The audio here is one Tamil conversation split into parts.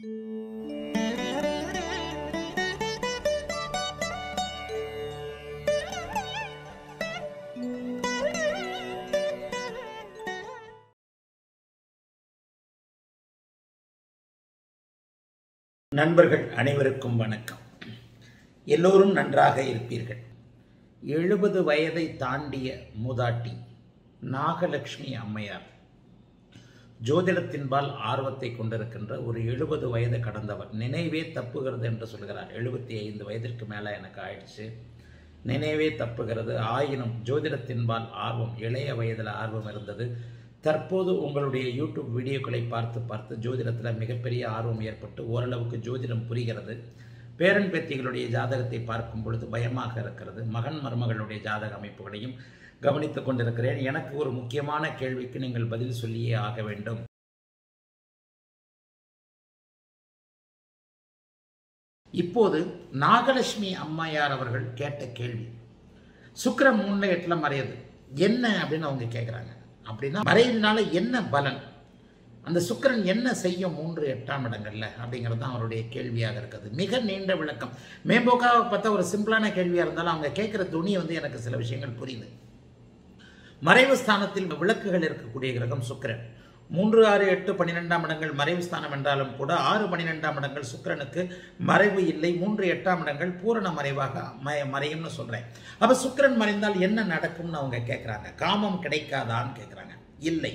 நண்பர்கள் அனைவருக்கும் வணக்கம் எல்லோரும் நன்றாக இருப்பீர்கள் எழுபது வயதை தாண்டிய மூதாட்டி நாகலட்சுமி அம்மையார் ஜோதிடத்தின்பால் ஆர்வத்தை கொண்டிருக்கின்ற ஒரு எழுபது வயது கடந்தவர் நினைவே தப்புகிறது என்று சொல்கிறார் எழுபத்தி ஐந்து வயதிற்கு மேலே எனக்கு ஆயிடுச்சு நினைவே தப்புகிறது ஆயினும் ஜோதிடத்தின்பால் ஆர்வம் இளைய வயதில் ஆர்வம் இருந்தது தற்போது உங்களுடைய யூடியூப் வீடியோக்களை பார்த்து பார்த்து ஜோதிடத்தில் மிகப்பெரிய ஆர்வம் ஏற்பட்டு ஓரளவுக்கு ஜோதிடம் புரிகிறது பேரன் பேத்திகளுடைய ஜாதகத்தை பார்க்கும் பொழுது பயமாக இருக்கிறது மகன் மருமகளுடைய ஜாதக அமைப்புகளையும் கவனித்துக் கொண்டிருக்கிறேன் எனக்கு ஒரு முக்கியமான கேள்விக்கு நீங்கள் பதில் சொல்லியே ஆக வேண்டும் இப்போது நாகலட்சுமி அம்மையார் அவர்கள் கேட்ட கேள்வி சுக்கிரம் மூணுல எட்டுல மறையுது என்ன அப்படின்னு அவங்க கேட்குறாங்க அப்படின்னா மறையினால என்ன பலன் அந்த சுக்கிரன் என்ன செய்யும் மூன்று எட்டாம் இடங்கள்ல அப்படிங்கிறது தான் அவருடைய கேள்வியாக இருக்குது மிக நீண்ட விளக்கம் மேம்போக்காக பார்த்தா ஒரு சிம்பிளான கேள்வியாக இருந்தாலும் அவங்க கேட்குற துணி வந்து எனக்கு சில விஷயங்கள் புரியுது மறைவு ஸ்தானத்தில் விளக்குகள் இருக்கக்கூடிய கிரகம் சுக்கிரன் மூன்று ஆறு எட்டு பன்னிரெண்டாம் இடங்கள் மறைவு ஸ்தானம் என்றாலும் கூட ஆறு பன்னிரெண்டாம் இடங்கள் சுக்கிரனுக்கு மறைவு இல்லை மூன்று எட்டாம் இடங்கள் பூரண மறைவாக ம- மறையும்னு சொல்றேன் அப்ப சுக்கிரன் மறைந்தால் என்ன நடக்கும்னு அவங்க கேட்குறாங்க காமம் கிடைக்காதான்னு கேட்குறாங்க இல்லை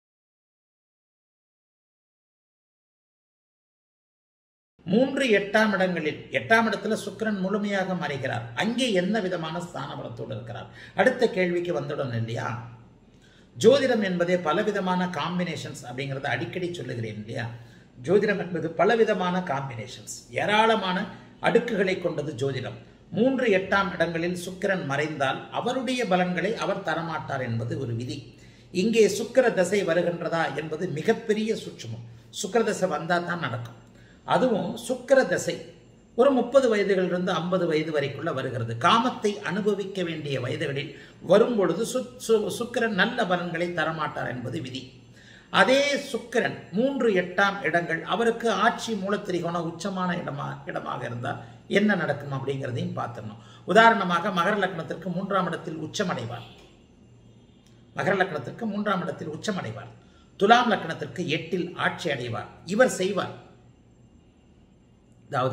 மூன்று எட்டாம் இடங்களில் எட்டாம் இடத்துல சுக்கிரன் முழுமையாக மறைகிறார் அங்கே என்ன விதமான ஸ்தானபலத்தோடு இருக்கிறார் அடுத்த கேள்விக்கு வந்துடும் இல்லையா ஜோதிடம் என்பதே பலவிதமான காம்பினேஷன்ஸ் அப்படிங்கிறத அடிக்கடி சொல்லுகிறேன் இல்லையா ஜோதிடம் என்பது பலவிதமான காம்பினேஷன்ஸ் ஏராளமான அடுக்குகளை கொண்டது ஜோதிடம் மூன்று எட்டாம் இடங்களில் சுக்கிரன் மறைந்தால் அவருடைய பலன்களை அவர் தரமாட்டார் என்பது ஒரு விதி இங்கே சுக்கிர தசை வருகின்றதா என்பது மிகப்பெரிய சூட்சுமம் சுக்கிர தசை வந்தால் தான் நடக்கும் அதுவும் சுக்கிர தசை ஒரு முப்பது வயதுகளிலிருந்து ஐம்பது வயது வரைக்குள்ள வருகிறது காமத்தை அனுபவிக்க வேண்டிய வயதுகளில் வரும் பொழுது சு- சு- சுக்கிரன் நல்ல பலன்களை தரமாட்டார் என்பது விதி அதே சுக்கிரன் மூன்று எட்டாம் இடங்கள் அவருக்கு ஆட்சி மூலத்திரிகோண உச்சமான இடமா இடமாக இருந்தால் என்ன நடக்கும் அப்படிங்கிறதையும் பார்த்துடணும் உதாரணமாக மகர லக்னத்திற்கு மூன்றாம் இடத்தில் உச்சமடைவார் மகர லக்னத்திற்கு மூன்றாம் இடத்தில் உச்சமடைவார் துலாம் லக்னத்திற்கு எட்டில் ஆட்சி அடைவார் இவர் செய்வார் அதாவது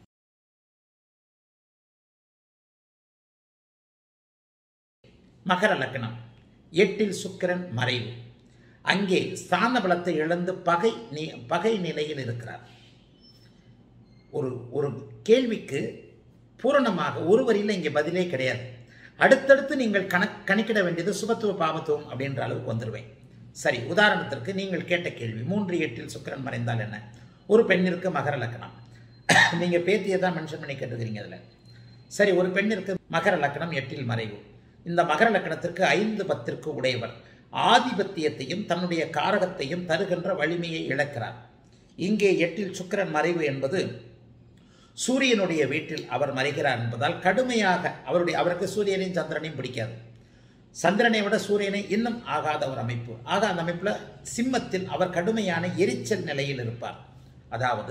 மகர லக்னம் எட்டில் சுக்கிரன் மறைவு அங்கே ஸ்தான பலத்தை இழந்து பகை நி- பகை நிலையில் இருக்கிறார் ஒரு ஒரு கேள்விக்கு பூரணமாக ஒரு வரியில் இங்கே பதிலே கிடையாது அடுத்தடுத்து நீங்கள் கணக் கணக்கிட வேண்டியது சுபத்துவ பாவத்துவம் அப்படின்ற அளவுக்கு வந்துடுவேன் சரி உதாரணத்திற்கு நீங்கள் கேட்ட கேள்வி மூன்று எட்டில் சுக்கிரன் மறைந்தால் என்ன ஒரு பெண்ணிற்கு மகர லக்னம் நீங்கள் பேத்தியை தான் மென்ஷன் பண்ணி கேட்டுக்கிறீங்க அதில் சரி ஒரு பெண்ணிற்கு மகர லக்னம் எட்டில் மறைவு இந்த மகர லக்னத்திற்கு ஐந்து பத்திற்கு உடையவர் ஆதிபத்தியத்தையும் தன்னுடைய காரகத்தையும் தருகின்ற வலிமையை இழக்கிறார் இங்கே எட்டில் சுக்கிரன் மறைவு என்பது சூரியனுடைய வீட்டில் அவர் மறைகிறார் என்பதால் கடுமையாக அவருடைய அவருக்கு சூரியனையும் சந்திரனையும் பிடிக்காது சந்திரனை விட சூரியனை இன்னும் ஆகாத ஒரு அமைப்பு ஆக அந்த அமைப்புல சிம்மத்தில் அவர் கடுமையான எரிச்சல் நிலையில் இருப்பார் அதாவது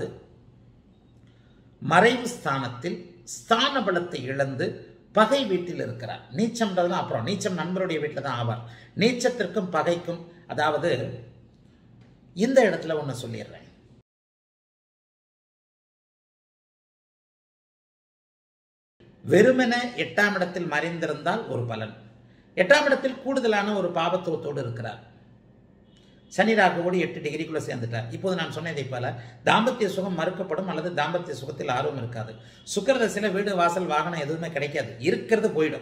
மறைவு ஸ்தானத்தில் ஸ்தான பலத்தை இழந்து பகை வீட்டில் இருக்கிறார் நீச்சம்ன்றதுலாம் அப்புறம் நீச்சம் நண்பருடைய வீட்டில் தான் ஆவார் நீச்சத்திற்கும் பகைக்கும் அதாவது இந்த இடத்துல ஒன்று சொல்லிடுறேன் வெறுமென எட்டாம் இடத்தில் மறைந்திருந்தால் ஒரு பலன் எட்டாம் இடத்தில் கூடுதலான ஒரு பாபத்துவத்தோடு இருக்கிறார் சனி ராகுவோடு எட்டு டிகிரிக்குள்ள சேர்ந்துட்டார் இப்போது நான் சொன்னதை போல தாம்பத்திய சுகம் மறுக்கப்படும் அல்லது தாம்பத்திய சுகத்தில் ஆர்வம் இருக்காது சுக்கரதசையில் வீடு வாசல் வாகனம் எதுவுமே கிடைக்காது இருக்கிறது போயிடும்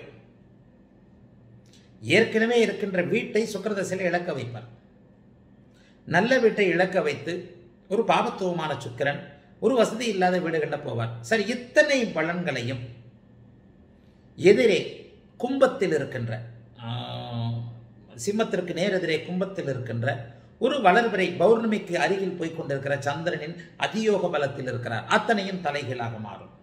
ஏற்கனவே இருக்கின்ற வீட்டை சுக்கரதசையில் இழக்க வைப்பார் நல்ல வீட்டை இழக்க வைத்து ஒரு பாபத்துவமான சுக்கிரன் ஒரு வசதி இல்லாத வீடுகளில் போவார் சரி இத்தனை பலன்களையும் எதிரே கும்பத்தில் இருக்கின்ற ஆஹ், சிம்மத்திற்கு நேரெதிரே கும்பத்தில் இருக்கின்ற ஒரு வளர்பிறை பௌர்ணமிக்கு அருகில் போய் கொண்டிருக்கிற சந்திரனின் அதியோக பலத்தில் இருக்கிறார் அத்தனையும் தலைகீழாக மாறும்